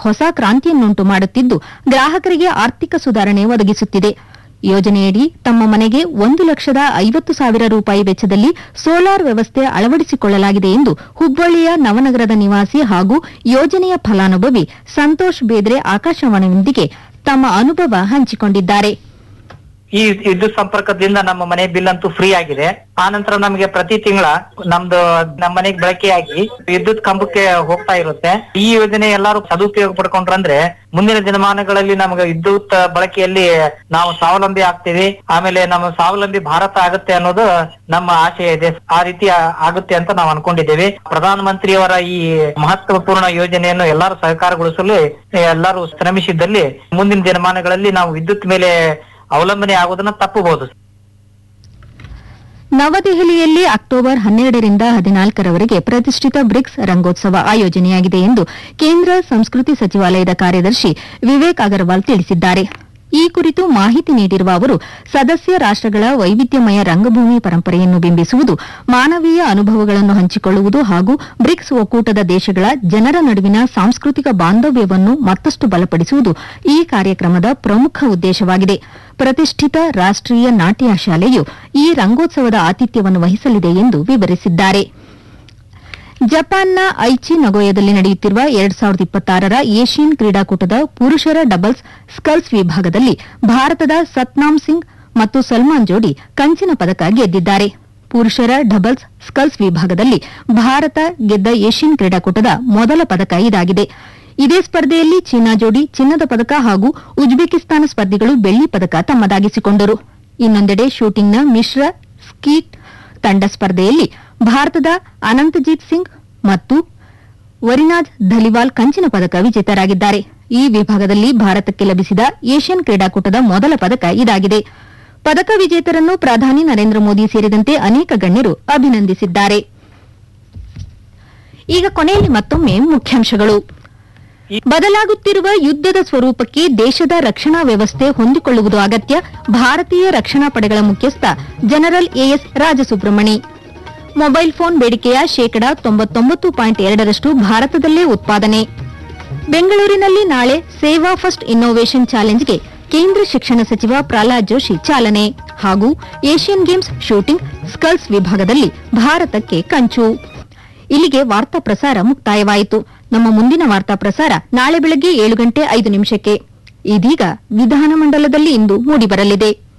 ಹೊಸ ಕ್ರಾಂತಿಯನ್ನುಂಟು ಮಾಡುತ್ತಿದ್ದು ಗ್ರಾಹಕರಿಗೆ ಆರ್ಥಿಕ ಸುಧಾರಣೆ ಒದಗಿಸುತ್ತಿದೆ ಯೋಜನೆಯಡಿ ತಮ್ಮ ಮನೆಗೆ ಒಂದು ಲಕ್ಷದ ಐವತ್ತು ಸಾವಿರ ರೂಪಾಯಿ ವೆಚ್ಚದಲ್ಲಿ ಸೋಲಾರ್ ವ್ಯವಸ್ಥೆ ಅಳವಡಿಸಿಕೊಳ್ಳಲಾಗಿದೆ ಎಂದು ಹುಬ್ಬಳ್ಳಿಯ ನವನಗರದ ನಿವಾಸಿ ಹಾಗೂ ಯೋಜನೆಯ ಫಲಾನುಭವಿ ಸಂತೋಷ್ ಬೇದ್ರೆ ಆಕಾಶವಾಣಿಯೊಂದಿಗೆ ತಮ್ಮ ಅನುಭವ ಹಂಚಿಕೊಂಡಿದ್ದಾರೆ ಈ ವಿದ್ಯುತ್ ಸಂಪರ್ಕದಿಂದ ನಮ್ಮ ಮನೆ ಬಿಲ್ ಅಂತೂ ಫ್ರೀ ಆಗಿದೆ ಆ ನಂತರ ನಮಗೆ ಪ್ರತಿ ತಿಂಗಳ ನಮ್ದು ನಮ್ಮ ಮನೆಗೆ ಬಳಕೆಯಾಗಿ ವಿದ್ಯುತ್ ಕಂಬಕ್ಕೆ ಹೋಗ್ತಾ ಇರುತ್ತೆ ಈ ಯೋಜನೆ ಎಲ್ಲರೂ ಸದುಪಯೋಗ ಪಡ್ಕೊಂಡ್ರಂದ್ರೆ ಮುಂದಿನ ದಿನಮಾನಗಳಲ್ಲಿ ನಮಗೆ ವಿದ್ಯುತ್ ಬಳಕೆಯಲ್ಲಿ ನಾವು ಸ್ವಾವಲಂಬಿ ಆಗ್ತೀವಿ ಆಮೇಲೆ ನಮ್ಮ ಸ್ವಾವಲಂಬಿ ಭಾರತ ಆಗುತ್ತೆ ಅನ್ನೋದು ನಮ್ಮ ಆಶಯ ಇದೆ ಆ ರೀತಿ ಆ- ಆಗುತ್ತೆ ಅಂತ ನಾವು ಅನ್ಕೊಂಡಿದ್ದೇವೆ ಪ್ರಧಾನ ಮಂತ್ರಿಯವರ ಈ ಮಹತ್ವಪೂರ್ಣ ಯೋಜನೆಯನ್ನು ಎಲ್ಲರೂ ಸಹಕಾರಗೊಳಿಸಲು ಎಲ್ಲರೂ ಶ್ರಮಿಸಿದ್ದಲ್ಲಿ ಮುಂದಿನ ದಿನಮಾನಗಳಲ್ಲಿ ನಾವು ವಿದ್ಯುತ್ ಮೇಲೆ ಅವಲಂಬನೆ ಆಗೋದನ್ನ ತಪ್ಪಬಹುದು ನವದೆಹಲಿಯಲ್ಲಿ ಅಕ್ಟೋಬರ್ ಹನ್ನೆರಡರಿಂದ ಹದಿನಾಲ್ಕರವರೆಗೆ ಪ್ರತಿಷ್ಠಿತ ಬ್ರಿಕ್ಸ್ ರಂಗೋತ್ಸವ ಆಯೋಜನೆಯಾಗಿದೆ ಎಂದು ಕೇಂದ್ರ ಸಂಸ್ಕೃತಿ ಸಚಿವಾಲಯದ ಕಾರ್ಯದರ್ಶಿ ವಿವೇಕ್ ಅಗರ್ವಾಲ್ ತಿಳಿಸಿದ್ದಾರೆ ಈ ಕುರಿತು ಮಾಹಿತಿ ನೀಡಿರುವ ಅವರು ಸದಸ್ಯ ರಾಷ್ಟಗಳ ವೈವಿಧ್ಯಮಯ ರಂಗಭೂಮಿ ಪರಂಪರೆಯನ್ನು ಬಿಂಬಿಸುವುದು ಮಾನವೀಯ ಅನುಭವಗಳನ್ನು ಹಂಚಿಕೊಳ್ಳುವುದು ಹಾಗೂ ಬ್ರಿಕ್ಸ್ ಒಕ್ಕೂಟದ ದೇಶಗಳ ಜನರ ನಡುವಿನ ಸಾಂಸ್ಕೃತಿಕ ಬಾಂಧವ್ಯವನ್ನು ಮತ್ತಷ್ಟು ಬಲಪಡಿಸುವುದು ಈ ಕಾರ್ಯಕ್ರಮದ ಪ್ರಮುಖ ಉದ್ದೇಶವಾಗಿದೆ ಪ್ರತಿಷ್ಠಿತ ರಾಷ್ಟೀಯ ನಾಟ್ಯ ಶಾಲೆಯು ಈ ರಂಗೋತ್ಸವದ ಆತಿಥ್ಯವನ್ನು ವಹಿಸಲಿದೆ ಎಂದು ವಿವರಿಸಿದ್ದಾರೆ ಜಪಾನ್ನ ಐಚಿ ನಗೋಯದಲ್ಲಿ ನಡೆಯುತ್ತಿರುವ ಎರಡ್ ಸಾವಿರದ ಇಪ್ಪತ್ತಾರರ ಏಷ್ಯನ್ ಕ್ರೀಡಾಕೂಟದ ಪುರುಷರ ಡಬಲ್ಸ್ ಸ್ಕಲ್ಸ್ ವಿಭಾಗದಲ್ಲಿ ಭಾರತದ ಸತ್ನಾಮ್ ಸಿಂಗ್ ಮತ್ತು ಸಲ್ಮಾನ್ ಜೋಡಿ ಕಂಚಿನ ಪದಕ ಗೆದ್ದಿದ್ದಾರೆ ಪುರುಷರ ಡಬಲ್ಸ್ ಸ್ಕಲ್ಸ್ ವಿಭಾಗದಲ್ಲಿ ಭಾರತ ಗೆದ್ದ ಏಷ್ಯನ್ ಕ್ರೀಡಾಕೂಟದ ಮೊದಲ ಪದಕ ಇದಾಗಿದೆ ಇದೇ ಸ್ಪರ್ಧೆಯಲ್ಲಿ ಚೀನಾ ಜೋಡಿ ಚಿನ್ನದ ಪದಕ ಹಾಗೂ ಉಜ್ಬೇಕಿಸ್ತಾನ ಸ್ಪರ್ಧಿಗಳು ಬೆಳ್ಳಿ ಪದಕ ತಮ್ಮದಾಗಿಸಿಕೊಂಡರು ಇನ್ನೊಂದೆಡೆ ಶೂಟಿಂಗ್ನ ಮಿಶ್ರ ಸ್ಕೀಟ್ ತಂಡ ಸ್ಪರ್ಧೆಯಲ್ಲಿ ಭಾರತದ ಅನಂತಜೀತ್ ಸಿಂಗ್ ಮತ್ತು ವರಿನಾಜ್ ಧಲಿವಾಲ್ ಕಂಚಿನ ಪದಕ ವಿಜೇತರಾಗಿದ್ದಾರೆ ಈ ವಿಭಾಗದಲ್ಲಿ ಭಾರತಕ್ಕೆ ಲಭಿಸಿದ ಏಷ್ಯನ್ ಕ್ರೀಡಾಕೂಟದ ಮೊದಲ ಪದಕ ಇದಾಗಿದೆ ಪದಕ ವಿಜೇತರನ್ನು ಪ್ರಧಾನಿ ನರೇಂದ್ರ ಮೋದಿ ಸೇರಿದಂತೆ ಅನೇಕ ಗಣ್ಯರು ಅಭಿನಂದಿಸಿದ್ದಾರೆ ಈಗ ಕೊನೆಯಲ್ಲಿ ಮತ್ತೊಮ್ಮೆ ಮುಖ್ಯಾಂಶಗಳು ಬದಲಾಗುತ್ತಿರುವ ಯುದ್ದದ ಸ್ವರೂಪಕ್ಕೆ ದೇಶದ ರಕ್ಷಣಾ ವ್ಯವಸ್ಥೆ ಹೊಂದಿಕೊಳ್ಳುವುದು ಅಗತ್ಯ ಭಾರತೀಯ ರಕ್ಷಣಾ ಪಡೆಗಳ ಮುಖ್ಯಸ್ಥ general A S Rajasubramani mobile phone ಬೇಡಿಕೆಯ ಶೇಕಡಾ ತೊಂಬತ್ತೊಂಬತ್ತು ಪಾಯಿಂಟ್ ಎರಡರಷ್ಟು ಭಾರತದಲ್ಲೇ ಉತ್ಪಾದನೆ ಬೆಂಗಳೂರಿನಲ್ಲಿ ನಾಳೆ ಸೇವಾ ಫಸ್ಟ್ ಇನ್ನೋವೇಷನ್ ಚಾಲೆಂಜ್ಗೆ ಕೇಂದ್ರ ಶಿಕ್ಷಣ ಸಚಿವ ಪ್ರಹ್ಲಾದ್ ಜೋಶಿ ಚಾಲನೆ ಹಾಗೂ ಏಷ್ಯನ್ ಗೇಮ್ಸ್ ಶೂಟಿಂಗ್ ಸ್ಕಲ್ಸ್ ವಿಭಾಗದಲ್ಲಿ ಭಾರತಕ್ಕೆ ಕಂಚು ಇಲ್ಲಿಗೆ ವಾರ್ತಾ ಪ್ರಸಾರ ಮುಕ್ತಾಯವಾಯಿತು ನಮ್ಮ ಮುಂದಿನ ವಾರ್ತಾ ಪ್ರಸಾರ ನಾಳೆ ಬೆಳಗ್ಗೆ ಏಳು ಗಂಟೆ ಐದು ನಿಮಿಷಕ್ಕೆ ಇದೀಗ ವಿಧಾನಮಂಡಲದಲ್ಲಿ ಇಂದು ಮೂಡಿಬರಲಿದೆ